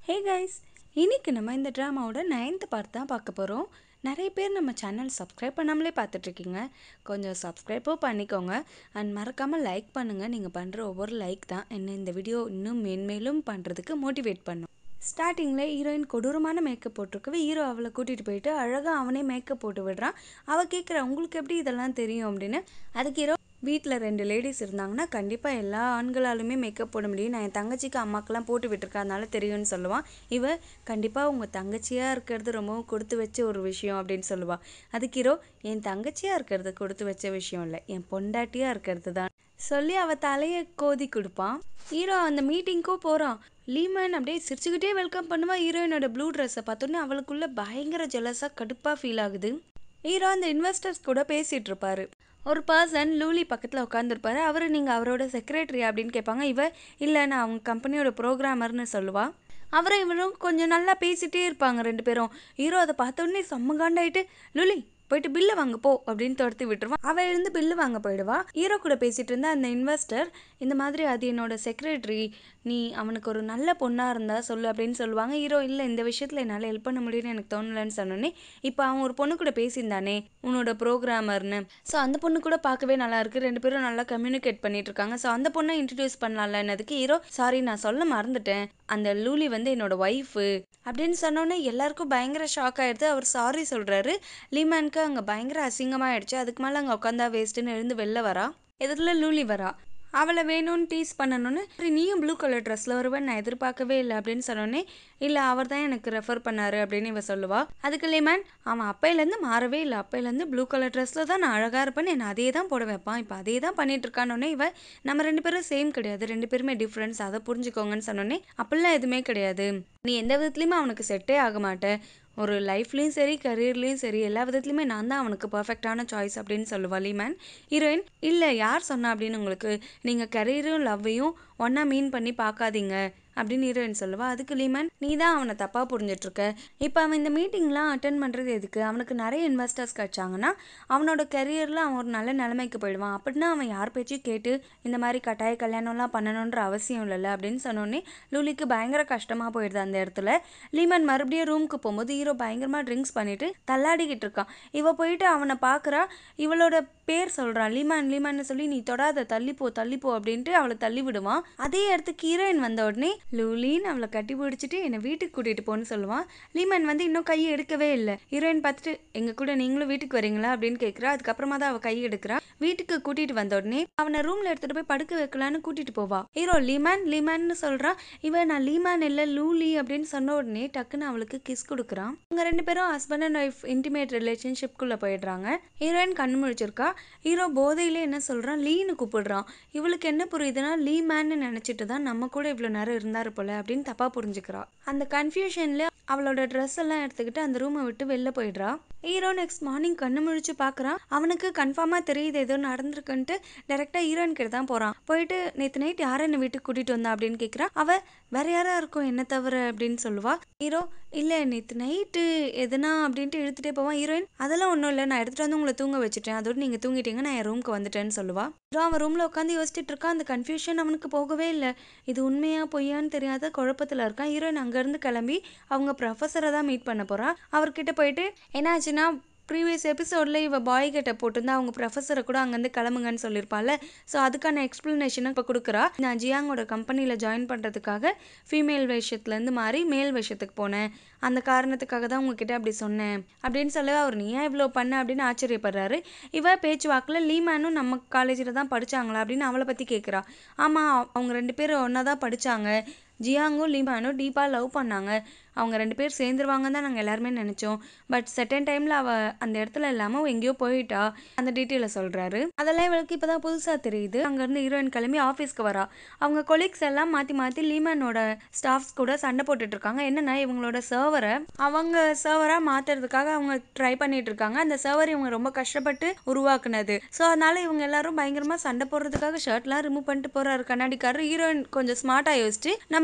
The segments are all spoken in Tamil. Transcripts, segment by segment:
ஹே கைஸ் இன்னைக்கு நம்ம இந்த ட்ராமாவோட நைன்த் பார்ட் தான் பார்க்க போகிறோம் நிறைய பேர் நம்ம சேனல் சப்ஸ்கிரைப் பண்ணாமலே பார்த்துட்ருக்கீங்க கொஞ்சம் சப்ஸ்கிரைப்பும் பண்ணிக்கோங்க அண்ட் மறக்காமல் லைக் பண்ணுங்கள் நீங்கள் பண்ணுற ஒவ்வொரு லைக் தான் என்ன இந்த வீடியோ இன்னும் மேன்மேலும் பண்ணுறதுக்கு மோட்டிவேட் பண்ணும் ஸ்டார்டிங்கில் ஹீரோயின் கொடூரமான மேக்கப் போட்டிருக்கவே ஹீரோ அவளை கூட்டிகிட்டு போயிட்டு அழகாக அவனே மேக்கப் போட்டு விடுறான் அவள் கேட்குற உங்களுக்கு எப்படி இதெல்லாம் தெரியும் அப்படின்னு அதுக்கு ஹீரோ வீட்டில் ரெண்டு லேடிஸ் இருந்தாங்கன்னா கண்டிப்பாக எல்லா ஆண்களாலுமே மேக்கப் போட முடியும் நான் என் தங்கச்சிக்கு அம்மாக்கெல்லாம் போட்டு விட்டுருக்கேன் அதனால தெரியும்னு சொல்லுவான் இவ கண்டிப்பாக உங்கள் தங்கச்சியாக இருக்கிறது ரொம்பவும் கொடுத்து வச்ச ஒரு விஷயம் அப்படின்னு சொல்லுவாள் அதுக்கு ஹீரோ என் தங்கச்சியாக இருக்கிறது கொடுத்து வச்ச விஷயம் இல்லை என் பொண்டாட்டியாக இருக்கிறது தான் சொல்லி அவள் தலையை கோதி கொடுப்பான் ஹீரோ அந்த மீட்டிங்க்கும் போகிறான் லீமன் அப்படியே சிரிச்சுக்கிட்டே வெல்கம் பண்ணுவா ஹீரோயினோட ப்ளூ ட்ரெஸ்ஸை பார்த்தோன்னே அவளுக்குள்ள பயங்கர ஜெலஸாக கடுப்பாக ஃபீல் ஆகுது ஹீரோ அந்த இன்வெஸ்டர்ஸ் கூட பேசிகிட்டு இருப்பாரு ஒரு பர்சன் லூலி பக்கத்தில் உட்காந்துருப்பாரு அவர் நீங்கள் அவரோட செக்ரட்டரி அப்படின்னு கேட்பாங்க இவ இல்லை நான் அவங்க கம்பெனியோட ப்ரோக்ராமர்னு சொல்லுவா அவரும் இவரும் கொஞ்சம் நல்லா பேசிகிட்டே இருப்பாங்க ரெண்டு பேரும் ஹீரோ அதை பார்த்த உடனே செம்ம காண்டாயிட்டு லூலி போயிட்டு பில்லு வாங்க போ அப்படின்னு துரத்தி விட்டுருவான் அவள் எழுந்து பில்லு வாங்க போயிடுவா ஹீரோ கூட பேசிட்டு இருந்த அந்த இன்வெஸ்டர் இந்த மாதிரி அது என்னோட செக்ரட்டரி நீ அவனுக்கு ஒரு நல்ல பொண்ணாக இருந்தா சொல்லு அப்படின்னு சொல்லுவாங்க ஹீரோ இல்லை இந்த விஷயத்தில் என்னால் ஹெல்ப் பண்ண முடியும்னு எனக்கு தோணலன்னு சொன்னோன்னே இப்போ அவன் ஒரு பொண்ணு கூட பேசியிருந்தானே உன்னோட ப்ரோக்ராமர்னு ஸோ அந்த பொண்ணு கூட பார்க்கவே நல்லா இருக்கு ரெண்டு பேரும் நல்லா கம்யூனிகேட் பண்ணிட்டு இருக்காங்க ஸோ அந்த பொண்ணை இன்ட்ரடியூஸ் பண்ணலாம்னதுக்கு ஹீரோ சாரி நான் சொல்ல மறந்துட்டேன் அந்த லூலி வந்து என்னோட ஒய்ஃபு அப்படின்னு சொன்னோன்னே எல்லாருக்கும் பயங்கர ஷாக் ஆயிடுது அவர் சாரி சொல்கிறாரு லீமேனுக்கு அங்கே பயங்கர அசிங்கமாயிடுச்சு அதுக்கு மேலே அங்கே உட்காந்தா வேஸ்ட்டுன்னு எழுந்து வெளில வரா எதிரில் லூலி வரா அவளை வேணும்னு டீஸ் பண்ணணுன்னு சரி நீயும் ப்ளூ கலர் ட்ரெஸ்ஸில் வருவேன் நான் எதிர்பார்க்கவே இல்லை அப்படின்னு சொன்னோன்னே இல்லை அவர் தான் எனக்கு ரெஃபர் பண்ணாரு அப்படின்னு இவ சொல்லுவா அதுக்கு லேமேன் அவன் அப்பையிலேருந்து மாறவே இல்லை அப்பையிலேருந்து ப்ளூ கலர் ட்ரெஸ்ஸில் தான் நான் அழகாக இருப்பேன்னு என்ன அதே தான் போட வைப்பான் இப்போ அதே தான் பண்ணிட்டு இருக்கானோன்னே இவ நம்ம ரெண்டு பேரும் சேம் கிடையாது ரெண்டு பேருமே டிஃப்ரென்ஸ் அதை புரிஞ்சுக்கோங்கன்னு சொன்னோன்னே அப்படிலாம் எதுவுமே கிடையாது நீ எந்த விதத்துலையுமே அவனுக்கு செட்டே ஆக மாட்டேன் ஒரு லைஃப்லேயும் சரி கரியர்லேயும் சரி எல்லா விதத்துலையுமே நான் தான் அவனுக்கு பர்ஃபெக்டான சாய்ஸ் அப்படின்னு சொல்லுவா லீமேன் ஹீரோயின் இல்லை யார் சொன்னா அப்படின்னு உங்களுக்கு நீங்கள் கரியரும் லவ்வையும் ஒன்றா மீன் பண்ணி பார்க்காதீங்க அப்படின்னு ஹீரோயின் சொல்லுவா அதுக்கு லீமன் நீ தான் அவனை தப்பாக புரிஞ்சிட்ருக்க இப்போ அவன் இந்த மீட்டிங்லாம் அட்டன் பண்ணுறது எதுக்கு அவனுக்கு நிறைய இன்வெஸ்டர்ஸ் கிடைச்சாங்கன்னா அவனோட கரியரில் அவன் ஒரு நல்ல நிலைமைக்கு போயிடுவான் அப்படின்னா அவன் யார் பேச்சையும் கேட்டு இந்த மாதிரி கட்டாய கல்யாணம்லாம் பண்ணணுன்ற அவசியம் இல்லைல்ல அப்படின்னு சொன்னோன்னே லூலிக்கு பயங்கர கஷ்டமாக போயிடுது அந்த இடத்துல லீமன் மறுபடியும் ரூமுக்கு போகும்போது ஹீரோ பயங்கரமாக ட்ரிங்க்ஸ் பண்ணிட்டு தள்ளாடிக்கிட்டு இருக்கான் இவ போயிட்டு அவனை பார்க்குறா இவளோட பேர் சொல்கிறான் லீமான் லீமான்னு சொல்லி நீ தொடாத தள்ளிப்போ தள்ளிப்போ அப்படின்ட்டு அவளை தள்ளி விடுவான் அதே இடத்துக்கு ஹீரோயின் வந்த உடனே லூலின்னு அவளை கட்டி பிடிச்சிட்டு என்னை வீட்டுக்கு கூட்டிகிட்டு போன்னு சொல்லுவான் லீமன் வந்து இன்னும் கையை எடுக்கவே இல்லை ஹீரோயின் பார்த்துட்டு எங்கள் கூட நீங்களும் வீட்டுக்கு வரீங்களா அப்படின்னு கேட்குறா அதுக்கப்புறமா தான் அவள் கை எடுக்கிறா வீட்டுக்கு கூட்டிகிட்டு வந்த உடனே அவனை ரூமில் எடுத்துகிட்டு போய் படுக்க வைக்கலான்னு கூட்டிகிட்டு போவா ஹீரோ லீமேன் லீமேன்னு சொல்கிறான் இவன் நான் லீமேன் இல்லை லூலி அப்படின்னு சொன்ன உடனே டக்குன்னு அவளுக்கு கிஸ் கொடுக்குறான் அவங்க ரெண்டு பேரும் ஹஸ்பண்ட் அண்ட் ஒய்ஃப் இன்டிமேட் ரிலேஷன்ஷிப்குள்ளே போயிடுறாங்க ஹீரோயின் கண்ணு முழிச்சிருக்கா ஹீரோ போதையிலே என்ன சொல்கிறான் லீன்னு கூப்பிடுறான் இவளுக்கு என்ன புரியுதுன்னா லீ மேன்னு நினச்சிட்டு தான் நம்ம கூட இவ்வளோ நேரம் இருந்தார் போல அப்படின்னு தப்பாக புரிஞ்சுக்கிறா அந்த கன்ஃபியூஷனில் அவளோட ட்ரெஸ் எல்லாம் எடுத்துக்கிட்டு அந்த ரூமை விட்டு வெளில போயிடுறா ஹீரோ நெக்ஸ்ட் மார்னிங் கண்ணு முழிச்சு பார்க்குறான் அவனுக்கு கன்ஃபார்மாக தெரியுது ஏதோ நடந்திருக்குன்ட்டு டேரெக்டாக ஹீரோயின் கிட்ட தான் போகிறான் போயிட்டு நேற்று நைட் யாரை என்ன வீட்டுக்கு கூட்டிகிட்டு வந்தா அப்படின்னு கேட்குறா அவள் வேற யாரா இருக்கும் என்ன தவிர அப்படின்னு சொல்லுவா ஹீரோ இல்லை நேற்று நைட்டு எதுனா அப்படின்ட்டு இழுத்துட்டே போவான் ஹீரோயின் அதெல்லாம் ஒன்றும் இல்லை நான் எடுத்துகிட்டு வந்து உங்களை தூங்க வச்சுட்டேன் அதோடு நீங்கள் தூங்கிட்டீங்க நான் என் ரூமுக்கு வந்துட்டேன்னு சொல்லுவா ஹீரோ அவன் ரூமில் உட்காந்து யோசிச்சுட்டு இருக்கான் அந்த கன்ஃபியூஷன் அவனுக்கு போகவே இல்லை இது உண்மையா பொய்யான்னு தெரியாத குழப்பத்தில் இருக்கான் ஹீரோயின் அங்கேருந்து கிளம்பி அவங்க ப்ரொஃபஸரை தான் மீட் பண்ண போகிறான் அவர்கிட்ட போயிட்டு என்னாச்சுன்னா ப்ரீவியஸ் எபிசோடில் இவ பாய் கிட்ட போட்டிருந்தா அவங்க ப்ரொஃபஸரை கூட அங்கேருந்து கிளம்புங்கன்னு சொல்லியிருப்பாள் ஸோ அதுக்கான எக்ஸ்ப்ளனேஷனை இப்போ கொடுக்குறா நான் ஜியாங்கோட கம்பெனியில் ஜாயின் பண்ணுறதுக்காக ஃபீமேல் வேஷத்துலேருந்து மாறி மேல் வேஷத்துக்கு போனேன் அந்த காரணத்துக்காக தான் உங்ககிட்ட அப்படி சொன்னேன் அப்படின்னு சொல்ல அவர் நீ ஏன் இவ்வளோ பண்ண அப்படின்னு ஆச்சரியப்படுறாரு இவ பேச்சுவாக்கில் லீமேனும் நம்ம காலேஜில் தான் படித்தாங்களா அப்படின்னு அவளை பற்றி கேட்குறா ஆமாம் அவங்க ரெண்டு பேரும் ஒன்றா தான் படித்தாங்க ஜியாங்கும் லீமானும் டீப்பாக லவ் பண்ணாங்க அவங்க ரெண்டு பேர் சேர்ந்துருவாங்கன்னு தான் நாங்கள் எல்லாருமே நினச்சோம் பட் செகண்ட் டைமில் அவள் அந்த இடத்துல இல்லாமல் அவள் எங்கேயோ போயிட்டா அந்த டீட்டெயிலை சொல்கிறாரு அதெல்லாம் இவளுக்கு இப்போ தான் புதுசாக தெரியுது அங்கேருந்து ஹீரோயின் கிளம்பி ஆஃபீஸ்க்கு வரா அவங்க கொலீக்ஸ் எல்லாம் மாற்றி மாற்றி லீமனோட ஸ்டாஃப்ஸ் கூட சண்டை போட்டுட்டு இருக்காங்க என்னென்னா இவங்களோட சர்வரை அவங்க சர்வராக மாற்றுறதுக்காக அவங்க ட்ரை பண்ணிட்டு இருக்காங்க அந்த சர்வர் இவங்க ரொம்ப கஷ்டப்பட்டு உருவாக்குனது ஸோ அதனால இவங்க எல்லாரும் பயங்கரமாக சண்டை போடுறதுக்காக ஷர்ட்லாம் ரிமூவ் பண்ணிட்டு போகிறாரு கண்ணாடிக்காரர் ஹீரோயின் கொஞ்சம் ஸ்மார்ட்டாக யோசிச்சு நம்ம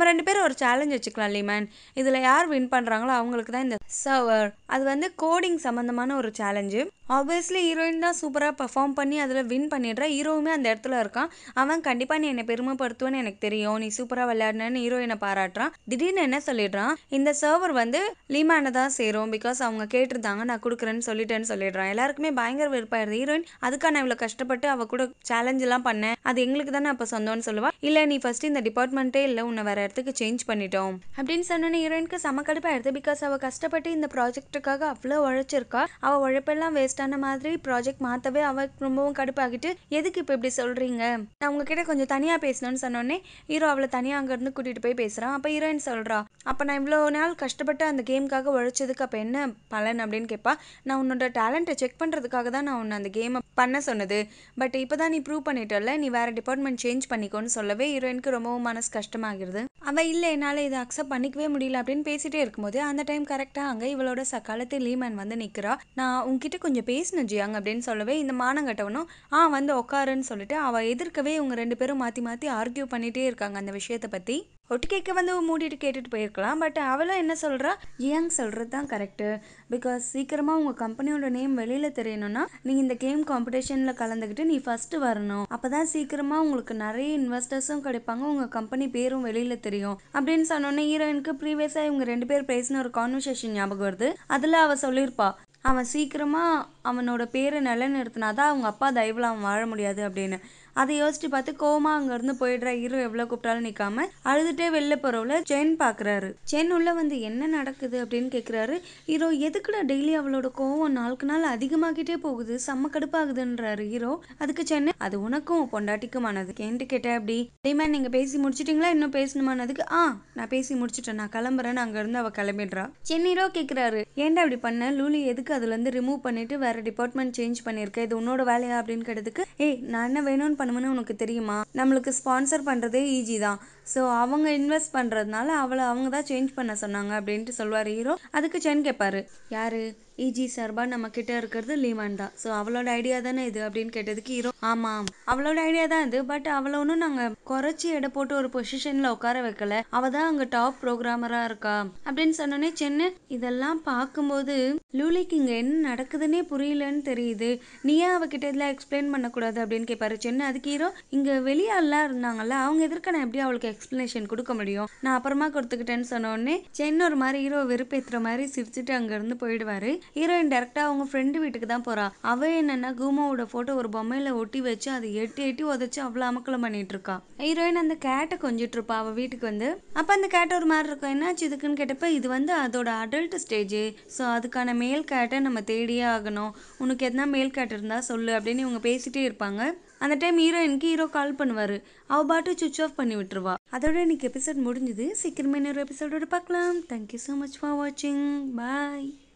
ரெண்டு பேரும் ஒரு சேலஞ்ச் வச்சுக்கலாம் லீமன் இதில் யார் வின் பண்ணுறாங்களோ அவங்களுக்கு தான் இந்த சர்வர் அது வந்து கோடிங் சம்மந்தமான ஒரு சேலஞ்சு ஆப்வியஸ்லி ஹீரோயின் தான் சூப்பராக பெர்ஃபார்ம் பண்ணி அதில் வின் பண்ணிடுறா ஹீரோவுமே அந்த இடத்துல இருக்கான் அவன் கண்டிப்பாக நீ என்னை பெருமைப்படுத்துவேன்னு எனக்கு தெரியும் நீ சூப்பராக விளையாடினு ஹீரோயினை பாராட்டுறான் திடீர்னு என்ன சொல்லிடுறான் இந்த சர்வர் வந்து லீமானை தான் சேரும் பிகாஸ் அவங்க கேட்டிருந்தாங்க நான் கொடுக்குறேன்னு சொல்லிட்டேன்னு சொல்லிடுறான் எல்லாருக்குமே பயங்கர விருப்பாயிருது ஹீரோயின் அதுக்காக நான் இவ்வளோ கஷ்டப்பட்டு அவ கூட சேலஞ்ச் எல்லாம் பண்ணேன் அது எங்களுக்கு தானே அப்போ சொந்தம்னு சொல்லுவா இல்லை நீ ஃபர்ஸ்ட் இந்த டிபார்ட்மெண்ட்டே இல்லை உன்னை வேற இடத்துக்கு சேஞ்ச் பண்ணிட்டோம் அப்படின்னு சொன்னோன்னே ஹீரோயினுக்கு செம கடுப்பாயிருது பிகாஸ் அவள் கஷ்டப்பட்டு இந்த ப்ராஜெக்ட்டுக்காக அவ்வளோ உழைச்சிருக்கா அவள் உழைப்பெல்லாம் வேஸ்டான மாதிரி ப்ராஜெக்ட் மாற்றவே அவள் ரொம்பவும் கடுப்பாகிட்டு எதுக்கு இப்போ இப்படி சொல்கிறீங்க நான் உங்ககிட்ட கொஞ்சம் தனியாக பேசணும்னு சொன்னோன்னே ஹீரோ அவளை தனியாக அங்கேருந்து கூட்டிகிட்டு போய் பேசுகிறான் அப்போ ஹீரோயின் சொல்கிறா அப்போ நான் இவ்வளோ நாள் கஷ்டப்பட்டு அந்த கேமுக்காக உழைச்சதுக்கு அப்போ என்ன பலன் அப்படின்னு கேட்பா நான் உன்னோட டேலண்ட்டை செக் பண்ணுறதுக்காக தான் நான் உன்னை அந்த கேமை பண்ண சொன்னது பட் இப்போ தான் நீ ப்ரூவ் பண்ணிட்டல நீ வேறு டிபார்ட்மெண்ட் சேஞ்ச் பண்ணிக்கோன்னு சொல்லவே ஹீரோயினுக்கு ரொம்பவும் மனசு கஷ்டமாகிருது அவள் இல்லை என்னால் இதை அக்செப்ட் பண்ணிக்கவே முடியல அப்படின்னு பேசிட்டே இருக்கும்போது அந்த டைம் கரெக்டாக அங்கே இவளோட சக்காலத்து லீமன் வந்து நிற்கிறா நான் உங்ககிட்ட கொஞ்சம் பேசணும் ஜியாங் அப்படின்னு சொல்லவே இந்த மானங்கட்டவனும் ஆ வந்து உட்காருன்னு சொல்லிட்டு அவள் எதிர்க்கவே இவங்க ரெண்டு பேரும் மாற்றி மாற்றி ஆர்கியூ பண்ணிகிட்டே இருக்காங்க அந்த விஷயத்தை பற்றி ஒட்டு கேட்க வந்து மூடிட்டு கேட்டுட்டு போயிருக்கலாம் பட் அவளும் என்ன சொல்கிறா ஜியாங் சொல்கிறது தான் கரெக்டு பிகாஸ் சீக்கிரமாக உங்கள் கம்பெனியோட நேம் வெளியில் தெரியணும்னா நீ இந்த கேம் காம்படிஷனில் கலந்துக்கிட்டு நீ ஃபஸ்ட்டு வரணும் அப்போ தான் சீக்கிரமாக உங்களுக்கு நிறைய இன்வெஸ்டர்ஸும் கிடைப்பாங்க உங்கள் கம்பெனி பேரும் வெளியில் தெரியும் அப்படின்னு சொன்னோன்னே ஹீரோயினுக்கு ப்ரீவியஸாக இவங்க ரெண்டு பேர் பேசின ஒரு கான்வர்சேஷன் ஞாபகம் வருது அதில் அவள் சொல்லியிருப்பா அவன் சீக்கிரமாக அவனோட பேரை நிலைநிறுத்தினாதான் அவங்க அப்பா தயவில் அவன் வாழ முடியாது அப்படின்னு அதை யோசிச்சு பார்த்து கோமா அங்கேருந்து போயிடுற ஹீரோ எவ்வளோ கூப்பிட்டாலும் நிற்காம அழுதுட்டே வெளில போகிறவள சென் பார்க்குறாரு சென் உள்ள வந்து என்ன நடக்குது அப்படின்னு கேட்குறாரு ஹீரோ எதுக்குடா டெய்லி அவளோட கோவம் நாளுக்கு நாள் அதிகமாகிட்டே போகுது செம்ம கடுப்பாகுதுன்றாரு ஹீரோ அதுக்கு சென்னை அது உனக்கும் பொண்டாட்டிக்குமானது கேன்ட்டு கேட்டேன் அப்படி டேமேன் நீங்கள் பேசி முடிச்சிட்டிங்களா இன்னும் பேசணுமானதுக்கு ஆ நான் பேசி முடிச்சிட்டேன் நான் கிளம்புறேன்னு அங்கேருந்து அவள் கிளம்பிடுறா சென் ஹீரோ கேட்குறாரு ஏன்டா அப்படி பண்ண லூலி எதுக்கு அதுலேருந்து ரிமூவ் பண்ணிட்டு வேற டிபார்ட்மெண்ட் சேஞ்ச் பண்ணியிருக்க இது உன்னோட வேலையா அப்படின்னு கேட்டதுக்கு ஏய் நான் என்ன வேணும்னு பண்ணுவேன்னு உனக்கு தெரியுமா நம்மளுக்கு ஸ்பான்சர் பண்ணுறதே ஈஸி தான் ஸோ அவங்க இன்வெஸ்ட் பண்ணுறதுனால அவளை அவங்க தான் சேஞ்ச் பண்ண சொன்னாங்க அப்படின்ட்டு சொல்லுவார் ஹீரோ அதுக்கு சென் கேட்பாரு யாரு இஜி சார்பா நம்ம கிட்ட இருக்கிறது லீவான் தான் ஸோ அவளோட ஐடியா தானே இது அப்படின்னு கேட்டதுக்கு ஹீரோ ஆமாம் அவளோட ஐடியா தான் இது பட் அவளை ஒன்றும் நாங்கள் குறைச்சி எடை போட்டு ஒரு பொசிஷனில் உட்கார வைக்கல அவள் தான் அங்கே டாப் ப்ரோக்ராமராக இருக்கா அப்படின்னு சொன்னோன்னே சென்னை இதெல்லாம் பார்க்கும்போது லூலிக்கு இங்கே என்ன நடக்குதுன்னே புரியலன்னு தெரியுது நீ ஏன் அவகிட்ட இதெல்லாம் எக்ஸ்பிளைன் பண்ணக்கூடாது அப்படின்னு கேட்பாரு சென்னை அதுக்கு ஹீரோ இங்கே வெளியாலாம் இருந்தாங்கல்ல அவங்க எதிர்க்க நான் எப்படி அவளுக்கு எக்ஸ்பிளனேஷன் கொடுக்க முடியும் நான் அப்புறமா கொடுத்துக்கிட்டேன்னு சொன்ன உடனே சென்னை ஒரு மாதிரி ஹீரோ வெறுப்பேற்றுற மாதிரி சிரிச்சுட்டு அங்கேருந்து போயிடுவாரு ஹீரோயின் டேரக்டா அவங்க ஃப்ரெண்டு வீட்டுக்கு தான் போறா அவ என்னன்னா கூமாவோட போட்டோ ஒரு பொம்மையில ஒட்டி வச்சு அதை எட்டி எட்டி உதச்சு அவ்வளோ அமக்கலம் பண்ணிட்டு இருக்கா ஹீரோயின் அந்த கேட்டை கொஞ்சிட்டு இருப்பா அவ வீட்டுக்கு வந்து அப்ப அந்த கேட் ஒரு மாதிரி இருக்கும் என்னாச்சு இதுக்குன்னு கேட்டப்ப இது வந்து அதோட அடல்ட் ஸ்டேஜ் ஸோ அதுக்கான மேல் கேட்டை நம்ம தேடியே ஆகணும் உனக்கு எதனா மேல் கேட் இருந்தா சொல்லு அப்படின்னு இவங்க பேசிட்டே இருப்பாங்க அந்த டைம் ஹீரோயினுக்கு ஹீரோ கால் பண்ணுவார் அவள் பாட்டு சுவிச் ஆஃப் பண்ணி விட்டுருவா அதோட இன்னைக்கு எபிசோட் முடிஞ்சுது சீக்கிரமே இன்னொரு எபிசோடோட பார்க்கலாம் தேங்க்யூ ஸோ மச் ஃபார் வாட்சிங் பாய்